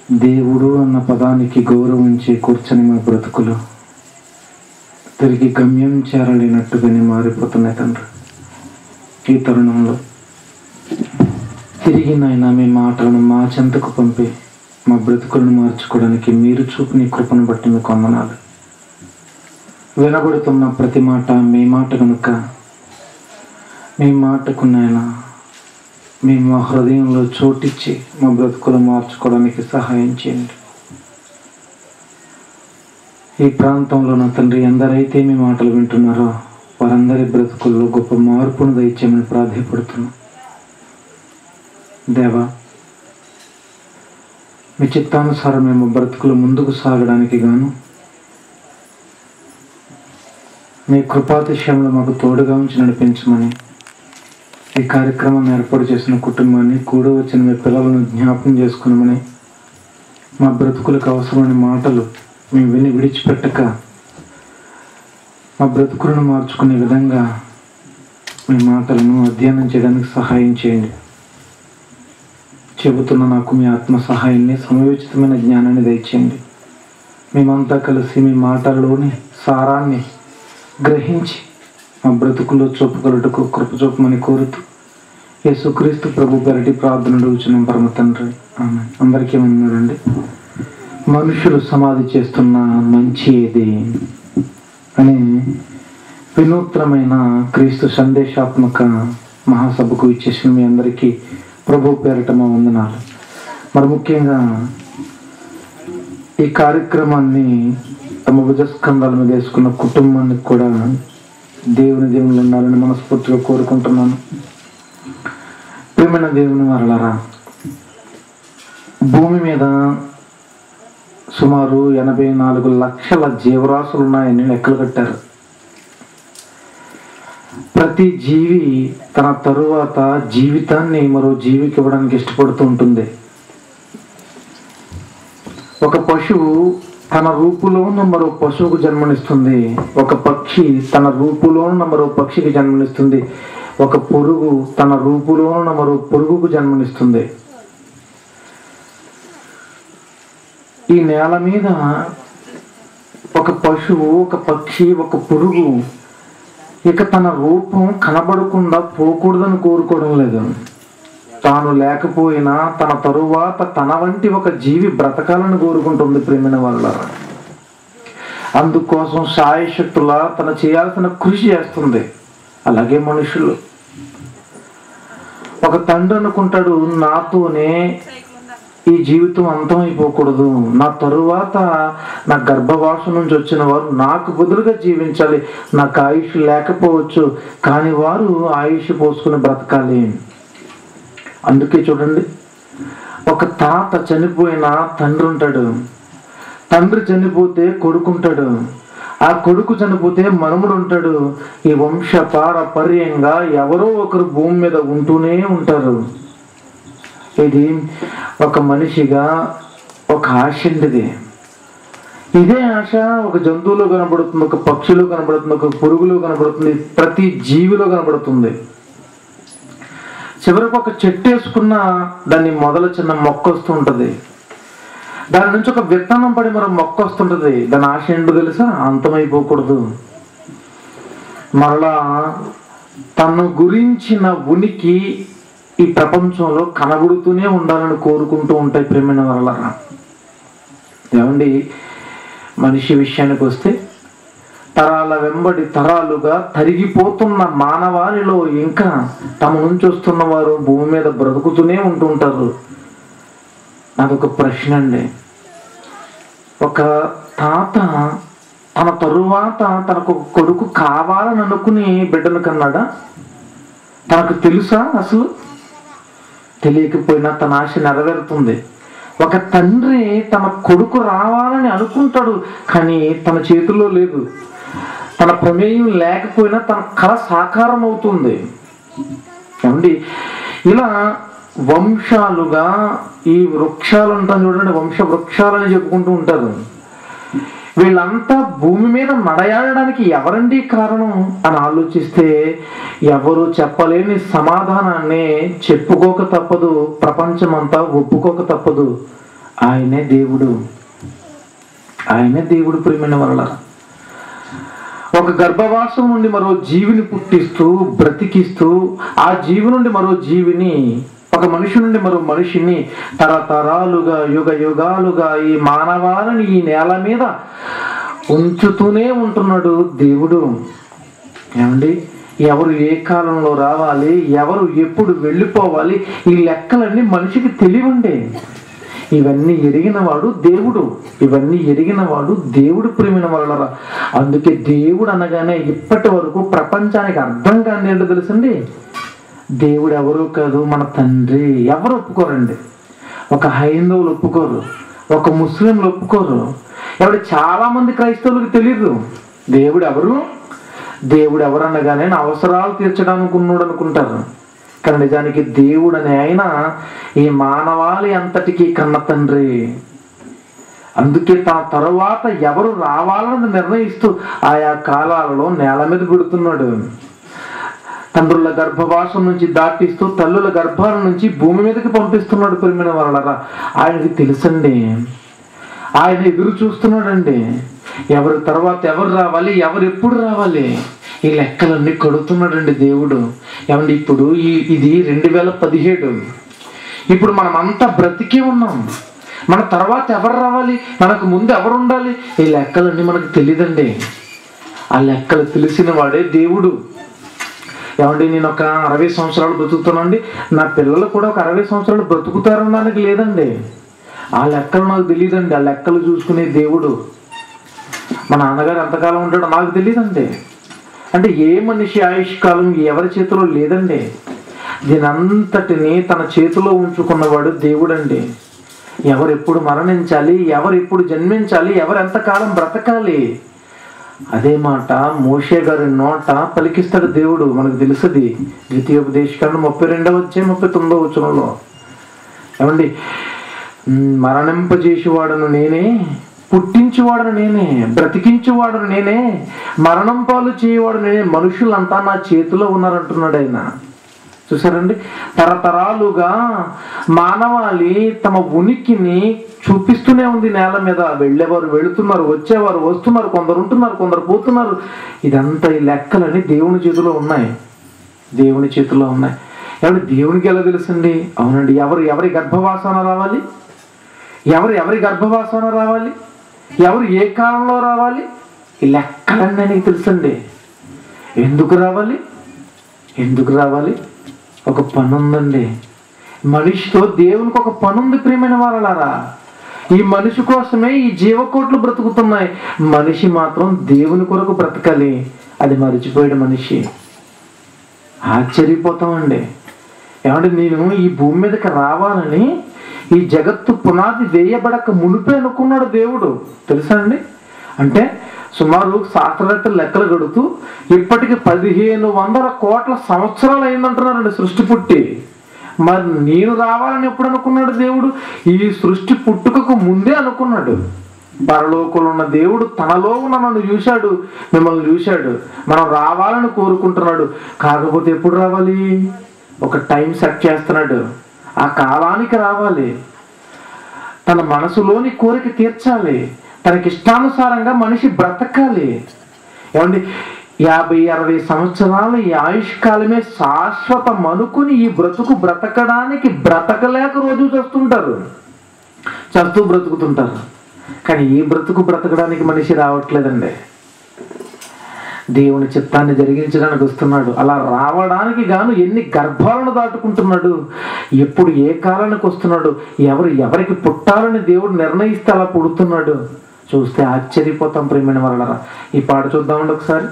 దేవుడు అన్న పదానికి గౌరవించి కూర్చొని మా బ్రతుకులు తిరిగి గమ్యం చేరలేనట్టుగానే మారిపోతున్నాయి తండ్రి ఈ తరుణంలో తిరిగి నాయన మీ మాటలను మా చెంతకు పంపి మా బ్రతుకులను మార్చుకోవడానికి మీరు చూపిన కృపను బట్టి మీకు వందనాలు వినబడుతున్న ప్రతి మాట మీ మాట కనుక మీ మాటకు నాయన మీ మా హృదయంలో చోటిచ్చి మా బ్రతుకులు మార్చుకోవడానికి సహాయం చేయండి ఈ ప్రాంతంలో నా తండ్రి ఎందరైతే మీ మాటలు వింటున్నారో వారందరి బ్రతుకుల్లో గొప్ప మార్పును దయచేయమని ప్రాధాయపడుతున్నాం దేవా మీ చిత్తానుసారం మేము బ్రతుకులు ముందుకు సాగడానికి గాను మీ కృపాతిశయంలో మాకు తోడుగా ఉంచి నడిపించమని ఈ కార్యక్రమాన్ని ఏర్పాటు చేసిన కుటుంబాన్ని కూడా వచ్చిన మీ పిల్లలను జ్ఞాపకం చేసుకున్నామని మా బ్రతుకులకు అవసరమైన మాటలు మేము విని విడిచిపెట్టక మా బ్రతుకులను మార్చుకునే విధంగా మీ మాటలను అధ్యయనం చేయడానికి సహాయం చేయండి చెబుతున్న నాకు మీ ఆత్మ సహాయాన్ని సమయోచితమైన జ్ఞానాన్ని దయచేయండి మేమంతా కలిసి మీ మాటల్లోని సారాన్ని గ్రహించి మా బ్రతుకుల్లో చూపగలటకు కృప చూపమని కోరుతూ యేసుక్రీస్తు ప్రభు పెరటి ప్రార్థన అడుగుచున్నాం పరమ తండ్రి ఆమె అందరికీ ఉన్నారండి మనుషులు సమాధి చేస్తున్న మంచి ఏది అని వినూత్నమైన క్రీస్తు సందేశాత్మక మహాసభకు ఇచ్చేసిన మీ అందరికీ ప్రభు పేరట మా వందనాలు మరి ముఖ్యంగా ఈ కార్యక్రమాన్ని తమ భుజస్కంధాల మీద వేసుకున్న కుటుంబానికి కూడా దేవుని దేవుళ్ళు ఉండాలని మనస్ఫూర్తిగా కోరుకుంటున్నాను ప్రేమైన దేవుని మరలరా భూమి మీద సుమారు ఎనభై నాలుగు లక్షల జీవరాశులు ఉన్నాయని లెక్కలు కట్టారు ప్రతి జీవి తన తరువాత జీవితాన్ని మరో జీవికి ఇవ్వడానికి ఇష్టపడుతూ ఉంటుంది ఒక పశువు తన రూపులో ఉన్న మరో పశువుకు జన్మనిస్తుంది ఒక పక్షి తన రూపులో ఉన్న మరో పక్షికి జన్మనిస్తుంది ఒక పురుగు తన రూపులో ఉన్న మరో పురుగుకు జన్మనిస్తుంది ఈ నేల మీద ఒక పశువు ఒక పక్షి ఒక పురుగు ఇక తన రూపం కనబడకుండా పోకూడదని కోరుకోవడం లేదు తాను లేకపోయినా తన తరువాత తన వంటి ఒక జీవి బ్రతకాలని కోరుకుంటుంది ప్రేమిన వల్ల అందుకోసం సాయశక్తుల తన చేయాల్సిన కృషి చేస్తుంది అలాగే మనుషులు ఒక తండ్రి అనుకుంటాడు నాతోనే ఈ జీవితం అంతమైపోకూడదు నా తరువాత నా గర్భవాస నుంచి వచ్చిన వారు నాకు బదులుగా జీవించాలి నాకు ఆయుష్ లేకపోవచ్చు కానీ వారు ఆయుష్ పోసుకుని బ్రతకాలి అందుకే చూడండి ఒక తాత చనిపోయిన తండ్రి ఉంటాడు తండ్రి చనిపోతే కొడుకుంటాడు ఆ కొడుకు చనిపోతే మనుముడు ఉంటాడు ఈ వంశ పారపర్యంగా ఎవరో ఒకరు భూమి మీద ఉంటూనే ఉంటారు ఇది ఒక మనిషిగా ఒక ఆశ ఇది ఇదే ఆశ ఒక జంతువులో కనబడుతుంది ఒక పక్షిలో కనబడుతుంది ఒక పురుగులో కనబడుతుంది ప్రతి జీవిలో కనబడుతుంది చివరికి ఒక చెట్టు వేసుకున్న దాన్ని మొదల చిన్న మొక్క వస్తుంటది దాని నుంచి ఒక విత్తనం పడి మరో మొక్క వస్తుంటది దాని ఆశ ఏంటో తెలుసా అంతమైపోకూడదు మరలా తన గురించిన ఉనికి ఈ ప్రపంచంలో కనబడుతూనే ఉండాలని కోరుకుంటూ ఉంటాయి ప్రేమైన వల్ల ఏమండి మనిషి విషయానికి వస్తే తరాల వెంబడి తరాలుగా తరిగిపోతున్న మానవాళిలో ఇంకా తమ నుంచి వస్తున్న వారు భూమి మీద బ్రతుకుతూనే ఉంటుంటారు నాదొక ప్రశ్న అండి ఒక తాత తన తరువాత తనకు ఒక కొడుకు కావాలని అనుకుని బిడ్డను కన్నాడా తనకు తెలుసా అసలు తెలియకపోయినా తన ఆశ నెరవేరుతుంది ఒక తండ్రి తన కొడుకు రావాలని అనుకుంటాడు కానీ తన చేతిలో లేదు తన ప్రమేయం లేకపోయినా తన కళ సాకారం అవుతుంది ఏమండి ఇలా వంశాలుగా ఈ వృక్షాలు ఉంటాం చూడండి వంశ వృక్షాలని చెప్పుకుంటూ ఉంటారు వీళ్ళంతా భూమి మీద నడయాడడానికి ఎవరండి కారణం అని ఆలోచిస్తే ఎవరు చెప్పలేని సమాధానాన్ని చెప్పుకోక తప్పదు ప్రపంచమంతా ఒప్పుకోక తప్పదు ఆయనే దేవుడు ఆయనే దేవుడు ప్రియమైన వరల ఒక గర్భవాసం నుండి మరో జీవిని పుట్టిస్తూ బ్రతికిస్తూ ఆ జీవి నుండి మరో జీవిని ఒక మనిషి నుండి మరో మనిషిని తరతరాలుగా యుగ యుగాలుగా ఈ మానవాళిని ఈ నేల మీద ఉంచుతూనే ఉంటున్నాడు దేవుడు ఏమండి ఎవరు ఏ కాలంలో రావాలి ఎవరు ఎప్పుడు వెళ్ళిపోవాలి ఈ లెక్కలన్నీ మనిషికి తెలివండే ఇవన్నీ ఎరిగిన వాడు దేవుడు ఇవన్నీ ఎరిగిన వాడు దేవుడు ప్రేమిన వాళ్ళరా అందుకే దేవుడు అనగానే ఇప్పటి వరకు ప్రపంచానికి అర్థం కాని ఏంటో తెలుసండి దేవుడు ఎవరు కాదు మన తండ్రి ఎవరు ఒప్పుకోరండి ఒక హైందవులు ఒప్పుకోరు ఒక ముస్లింలు ఒప్పుకోరు ఎవడు చాలా మంది క్రైస్తవులకు తెలియదు దేవుడు ఎవరు దేవుడు ఎవరు అనగానే నా అవసరాలు తీర్చడానికి ఉన్నాడు అనుకుంటారు కానీ నిజానికి దేవుడు అనే ఆయన ఈ మానవాళి అంతటికీ కన్న తండ్రి అందుకే తన తరువాత ఎవరు రావాలని నిర్ణయిస్తూ ఆయా కాలాలలో నేల మీద పెడుతున్నాడు తండ్రుల గర్భవాసం నుంచి దాటిస్తూ తల్లుల గర్భాల నుంచి భూమి మీదకి పంపిస్తున్నాడు పెరిమిన వాళ్ళరా ఆయనకి తెలుసండి ఆయన ఎదురు చూస్తున్నాడండి ఎవరి తర్వాత ఎవరు రావాలి ఎవరు ఎప్పుడు రావాలి ఈ లెక్కలన్నీ కడుతున్నాడండి దేవుడు ఏమండి ఇప్పుడు ఈ ఇది రెండు వేల పదిహేడు ఇప్పుడు మనం అంతా బ్రతికే ఉన్నాం మన తర్వాత ఎవరు రావాలి మనకు ముందు ఎవరు ఉండాలి ఈ లెక్కలన్నీ మనకు తెలియదండి ఆ లెక్కలు తెలిసిన వాడే దేవుడు ఏమండి నేను ఒక అరవై సంవత్సరాలు బ్రతుకుతానండి నా పిల్లలు కూడా ఒక అరవై సంవత్సరాలు బ్రతుకుతారనడానికి లేదండి ఆ లెక్కలు నాకు తెలియదండి ఆ లెక్కలు చూసుకునే దేవుడు మా నాన్నగారు ఎంతకాలం ఉంటాడో నాకు తెలియదండి అంటే ఏ మనిషి ఆయుష్ కాలం ఎవరి చేతిలో లేదండి దీనంతటిని తన చేతిలో ఉంచుకున్నవాడు దేవుడండి ఎవరు ఎప్పుడు మరణించాలి ఎవరు ఎప్పుడు జన్మించాలి ఎవరు ఎంతకాలం బ్రతకాలి అదే మాట మోషే గారి నోట పలికిస్తాడు దేవుడు మనకు తెలుసుది ద్వితీయోపదేశకాండ ముప్పై రెండవ వచ్చే ముప్పై తొమ్మిదవ వచనంలో ఏమండి "మ్, మరణింపజేసేవాడను నేనే పుట్టించువాడను నేనే బ్రతికించువాడను నేనే మరణం పాలు చేయవాడు నేనే మనుషులంతా నా చేతిలో ఉన్నారంటున్నాడు ఆయన చూసారండి తరతరాలుగా మానవాళి తమ ఉనికిని చూపిస్తూనే ఉంది నేల మీద వెళ్ళేవారు వెళుతున్నారు వచ్చేవారు వస్తున్నారు కొందరు ఉంటున్నారు కొందరు పోతున్నారు ఇదంతా ఈ లెక్కలన్నీ దేవుని చేతిలో ఉన్నాయి దేవుని చేతిలో ఉన్నాయి ఎవరు దేవునికి ఎలా తెలుసండి అవునండి ఎవరు ఎవరి గర్భవాసన రావాలి ఎవరు ఎవరి గర్భవాసన రావాలి ఎవరు ఏ కాలంలో రావాలి ఈ లెక్కలన్నీ ఆయనకి తెలుసండి ఎందుకు రావాలి ఎందుకు రావాలి ఒక పని ఉందండి మనిషితో దేవునికి ఒక పని ఉంది ప్రియమైన వాళ్ళారా ఈ మనిషి కోసమే ఈ జీవకోట్లు బ్రతుకుతున్నాయి మనిషి మాత్రం దేవుని కొరకు బ్రతకాలి అది మరిచిపోయాడు మనిషి ఆశ్చర్యపోతామండి ఏమంటే నేను ఈ భూమి మీదకి రావాలని ఈ జగత్తు పునాది వేయబడక మునిపే అనుకున్నాడు దేవుడు తెలుసా అండి అంటే సుమారు శాస్త్రవేత్తలు లెక్కలు గడుతూ ఇప్పటికి పదిహేను వందల కోట్ల సంవత్సరాలు అయిందంటున్నారండి సృష్టి పుట్టి మరి నేను రావాలని ఎప్పుడు అనుకున్నాడు దేవుడు ఈ సృష్టి పుట్టుకకు ముందే అనుకున్నాడు పరలోకంలో ఉన్న దేవుడు తనలో ఉన్న నన్ను చూశాడు మిమ్మల్ని చూశాడు మనం రావాలని కోరుకుంటున్నాడు కాకపోతే ఎప్పుడు రావాలి ఒక టైం సెట్ చేస్తున్నాడు ఆ కాలానికి రావాలి తన మనసులోని కోరిక తీర్చాలి తనకి ఇష్టానుసారంగా మనిషి బ్రతకాలి ఏమండి యాభై అరవై సంవత్సరాలు ఈ ఆయుష్ కాలమే శాశ్వతం అనుకుని ఈ బ్రతుకు బ్రతకడానికి బ్రతకలేక రోజు చేస్తుంటారు చస్తూ బ్రతుకుతుంటారు కానీ ఈ బ్రతుకు బ్రతకడానికి మనిషి రావట్లేదండి దేవుని చిత్తాన్ని జరిగించడానికి వస్తున్నాడు అలా రావడానికి గాను ఎన్ని గర్భాలను దాటుకుంటున్నాడు ఎప్పుడు ఏ కాలానికి వస్తున్నాడు ఎవరు ఎవరికి పుట్టాలని దేవుడు నిర్ణయిస్తే అలా పుడుతున్నాడు చూస్తే ఆశ్చర్యపోతాం ప్రేమైన వాళ్ళరా ఈ పాట చూద్దామండి ఒకసారి